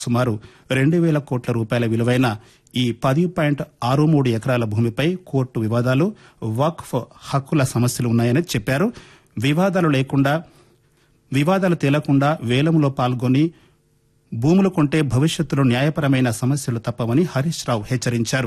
సుమారు రెండు వేల కోట్ల రూపాయల విలువైన ఈ పది పాయింట్ ఆరు మూడు ఎకరాల భూమిపై కోర్టు వివాదాలు వక్ఫ్ హక్కుల సమస్యలు ఉన్నాయని చెప్పారు వివాదాలు లేకుండా వివాదాలు తేలకుండా వేలంలో పాల్గొని భూములు కొంటే భవిష్యత్తులో న్యాయపరమైన సమస్యలు తప్పవని హరీష్ రావు హెచ్చరించారు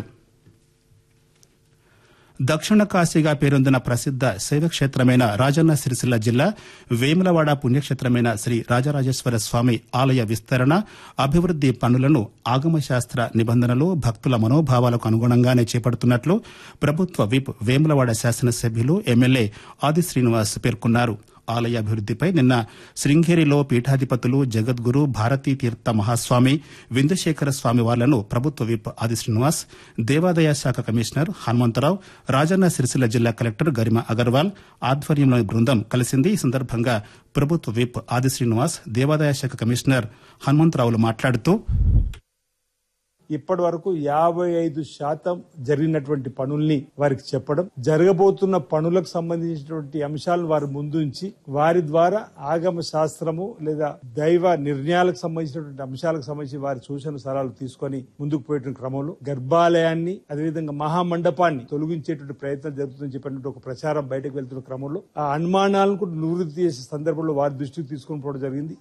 దక్షిణ కాశీగా పేరొందిన ప్రసిద్ద శైవక్షేత్రమైన రాజన్న సిరిసిల్ల జిల్లా వేములవాడ పుణ్యక్షేత్రమైన శ్రీ రాజరాజేశ్వర స్వామి ఆలయ విస్తరణ అభివృద్ది పనులను ఆగమశాస్త్ర నిబంధనలు భక్తుల మనోభావాలకు అనుగుణంగానే చేపడుతున్నట్లు ప్రభుత్వ విప్ వేములవాడ శాసనసభ్యులు ఎమ్మెల్యే ఆది శ్రీనివాస్ పేర్కొన్నారు ఆలయ అభివృద్దిపై నిన్న శృంగేరిలో పీఠాధిపతులు జగద్గురు భారతీ తీర్థ మహాస్వామి విందుశేఖర స్వామి వార్లను ప్రభుత్వ విప్ ఆది శ్రీనివాస్ దేవాదాయ శాఖ కమిషనర్ హనుమంతరావు రాజన్న సిరిసిల్ల జిల్లా కలెక్టర్ గరిమ అగర్వాల్ ఆధ్వర్యంలోని బృందం కలిసింది ఈ సందర్భంగా ప్రభుత్వ విప్ ఆది శ్రీనివాస్ దేవాదాయ శాఖ కమిషనర్ హనుమంతరావులు మాట్లాడుతూ ఇప్పటి వరకు యాభై ఐదు శాతం జరిగినటువంటి పనుల్ని వారికి చెప్పడం జరగబోతున్న పనులకు సంబంధించినటువంటి అంశాలను వారి ముందుంచి వారి ద్వారా ఆగమ శాస్త్రము లేదా దైవ నిర్ణయాలకు సంబంధించినటువంటి అంశాలకు సంబంధించి వారి సూచన సలహాలు తీసుకొని ముందుకు పోయేటువంటి క్రమంలో గర్భాలయాన్ని అదేవిధంగా మహామండపాన్ని తొలగించేటువంటి ప్రయత్నం జరుగుతుందని చెప్పినట్టు ఒక ప్రచారం బయటకు వెళ్తున్న క్రమంలో ఆ అనుమానాలను కూడా నివృత్తి చేసే సందర్భంలో వారి దృష్టికి తీసుకొని పోవడం జరిగింది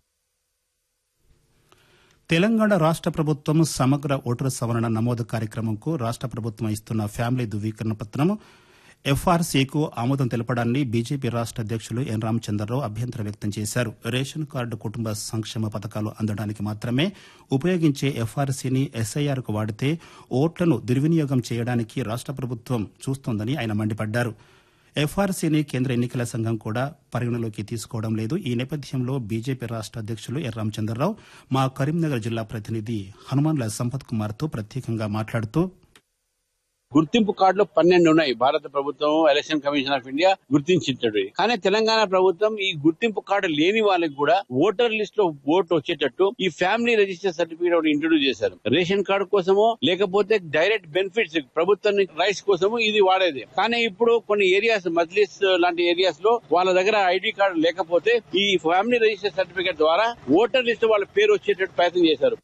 తెలంగాణ రాష్ట ప్రభుత్వం సమగ్ర ఓటరు సవరణ నమోదు కార్యక్రమంకు రాష్ట ప్రభుత్వం ఇస్తున్న ఫ్యామిలీ ధృవీకరణ పత్రం ఎఫ్ఆర్సీకు ఆమోదం తెలపడాన్ని బీజేపీ రాష్ట అధ్యక్షులు ఎన్ రామచంద్రరావు అభ్యంతరం వ్యక్తం చేశారు రేషన్ కార్డు కుటుంబ సంక్షేమ పథకాలు అందడానికి మాత్రమే ఉపయోగించే ఎఫ్ఆర్సీని ఎస్ఐఆర్కు వాడితే ఓట్లను దుర్వినియోగం చేయడానికి రాష్ట ప్రభుత్వం చూస్తోందని ఆయన మండిపడ్డారు ఎఫ్ఆర్సీని కేంద్ర ఎన్నికల సంఘం కూడా పరిగణలోకి తీసుకోవడం లేదు ఈ నేపథ్యంలో బీజేపీ రాష్ట అధ్యక్షులు ఎన్ రామచంద్రరావు మా కరీంనగర్ జిల్లా ప్రతినిధి హనుమాన్ల సంపత్ కుమార్తో ప్రత్యేకంగా మాట్లాడుతూ గుర్తింపు కార్డులు పన్నెండు ఉన్నాయి భారత ప్రభుత్వం ఎలక్షన్ కమిషన్ ఆఫ్ ఇండియా గుర్తించేటట్టు కానీ తెలంగాణ ప్రభుత్వం ఈ గుర్తింపు కార్డు లేని వాళ్ళకి కూడా ఓటర్ లిస్ట్ లో ఓటు వచ్చేటట్టు ఈ ఫ్యామిలీ రిజిస్టర్ సర్టిఫికేట్ ఒకటి ఇంట్రొడ్యూస్ చేశారు రేషన్ కార్డు కోసమో లేకపోతే డైరెక్ట్ బెనిఫిట్స్ ప్రభుత్వం రైట్స్ కోసమో ఇది వాడేది కానీ ఇప్పుడు కొన్ని ఏరియాస్ మజ్లిస్ లాంటి ఏరియాస్ లో వాళ్ళ దగ్గర ఐడి కార్డు లేకపోతే ఈ ఫ్యామిలీ రిజిస్టర్ సర్టిఫికేట్ ద్వారా ఓటర్ లిస్ట్ వాళ్ళ పేరు వచ్చేటట్టు ప్రయత్నం చేశారు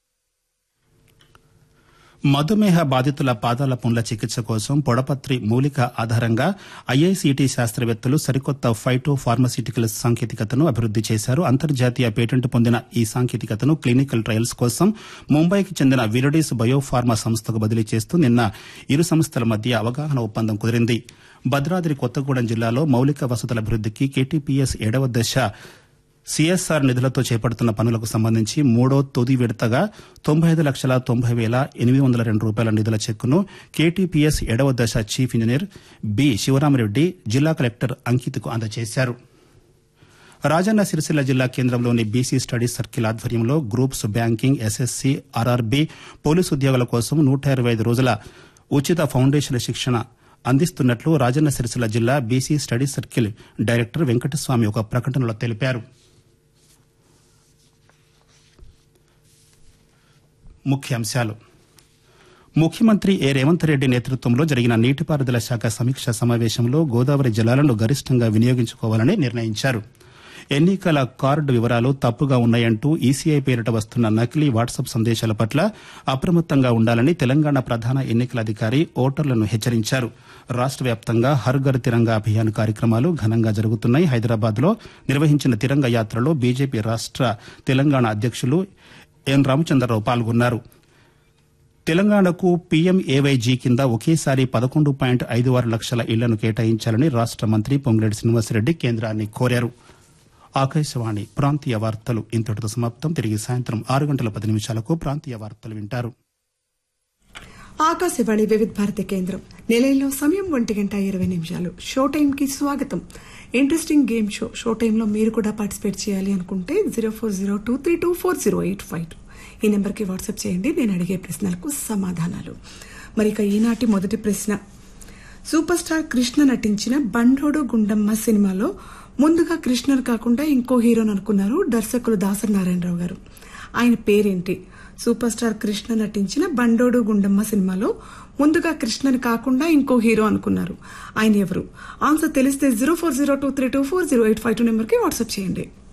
మధుమేహ బాధితుల పాదాల పుండ్ల చికిత్స కోసం పొడపత్రి మూలిక ఆధారంగా ఐఐసిటి శాస్త్రవేత్తలు సరికొత్త ఫైటో ఫార్మసిటికల్ సాంకేతికతను అభివృద్ది చేశారు అంతర్జాతీయ పేటెంట్ పొందిన ఈ సాంకేతికతను క్లినికల్ ట్రయల్స్ కోసం ముంబైకి చెందిన విరడీస్ బయోఫార్మా సంస్థకు బదిలీ చేస్తూ నిన్న ఇరు సంస్థల మధ్య అవగాహన ఒప్పందం కుదిరింది భద్రాద్రి కొత్తగూడెం జిల్లాలో మౌలిక వసతుల అభివృద్దికి కేటీపీఎస్ ఏడవ దశ సిఎస్ఆర్ నిధులతో చేపడుతున్న పనులకు సంబంధించి మూడో తుది విడతగా తొంభై ఐదు లక్షల తొంభై వేల ఎనిమిది వందల రెండు రూపాయల నిధుల చెక్కును కేటీపీఎస్ ఏడవ దశ చీఫ్ ఇంజనీర్ బి శివరామరెడ్డి జిల్లా కలెక్టర్ అంకిత్కు అందజేశారు రాజన్న సిరిసిల్ల జిల్లా కేంద్రంలోని బీసీ స్టడీస్ సర్కిల్ ఆధ్వర్యంలో groups banking SSC RRB police ఉద్యోగాల కోసం నూట ఇరవై ఐదు రోజుల ఉచిత ఫౌండేషన్ శిక్షణ అందిస్తున్నట్లు రాజన్న సిరిసిల్ల జిల్లా BC studies circle director Venkataswamy ఒక ప్రకటనలో తెలిపారు ముఖ్యాంశాలు ముఖ్యమంత్రి ఏ రేవంత్ రెడ్డి నేతృత్వంలో జరిగిన నీటిపారుదల శాఖ సమీక్ష సమావేశంలో గోదావరి జలాలను గరిష్టంగా వినియోగించుకోవాలని నిర్ణయించారు ఎన్నికల కార్డు వివరాలు తప్పుగా ఉన్నాయంటూ ఈసీఐ పేరిట వస్తున్న నకిలీ వాట్సాప్ సందేశాల పట్ల అప్రమత్తంగా ఉండాలని తెలంగాణ ప్రధాన ఎన్నికల అధికారి ఓటర్లను హెచ్చరించారు రాష్ట వ్యాప్తంగా హర్ ఘర్ తిరంగా అభియాన్ కార్యక్రమాలు ఘనంగా జరుగుతున్నాయి హైదరాబాద్ లో నిర్వహించిన తిరంగ యాత్రలో బీజేపీ రాష్ట తెలంగాణ అధ్యక్షులు ఎన్ రామచంద్రరావు పాల్గొన్నారు తెలంగాణకు పీఎంఏవైజీ కింద ఒకేసారి పదకొండు పాయింట్ ఐదు ఆరు లక్షల ఇళ్లను కేటాయించాలని రాష్ట మంత్రి పొంగులేటి శ్రీనివాసరెడ్డి కేంద్రాన్ని కోరారు ఆకాశవాణి ప్రాంతీయ వార్తలు ఇంతటితో సమాప్తం తిరిగి సాయంత్రం ఆరు గంటల పది నిమిషాలకు ప్రాంతీయ వార్తలు వింటారు ఆకాశవాణి వివిధ భారతి కేంద్రం నిలయంలో సమయం ఒంటి గంట ఇరవై నిమిషాలు షో టైం కి స్వాగతం ఇంట్రెస్టింగ్ గేమ్ షో షో టైంలో మీరు కూడా పార్టిసిపేట్ చేయాలి అనుకుంటే zero four zero two three two four zero eight five two ఈ నెంబర్కి వాట్సాప్ చేయండి నేను అడిగే ప్రశ్నలకు సమాధానాలు మరి ఇక ఈనాటి మొదటి ప్రశ్న సూపర్ స్టార్ కృష్ణ నటించిన బండోడు గుండమ్మ సినిమాలో ముందుగా కృష్ణర్ కాకుండా ఇంకో హీరోని అనుకున్నారు దర్శకులు దాసరి నారాయణరావు గారు ఆయన పేరేంటి సూపర్ స్టార్ కృష్ణ నటించిన బండోడు గుండమ్మ సినిమాలో ముందుగా కృష్ణని కాకుండా ఇంకో హీరో అనుకున్నారు ఆయన ఎవరు ఆన్సర్ తెలిస్తే zero four zero two three two four zero eight five two నెంబర్కి వాట్సాప్ చేయండి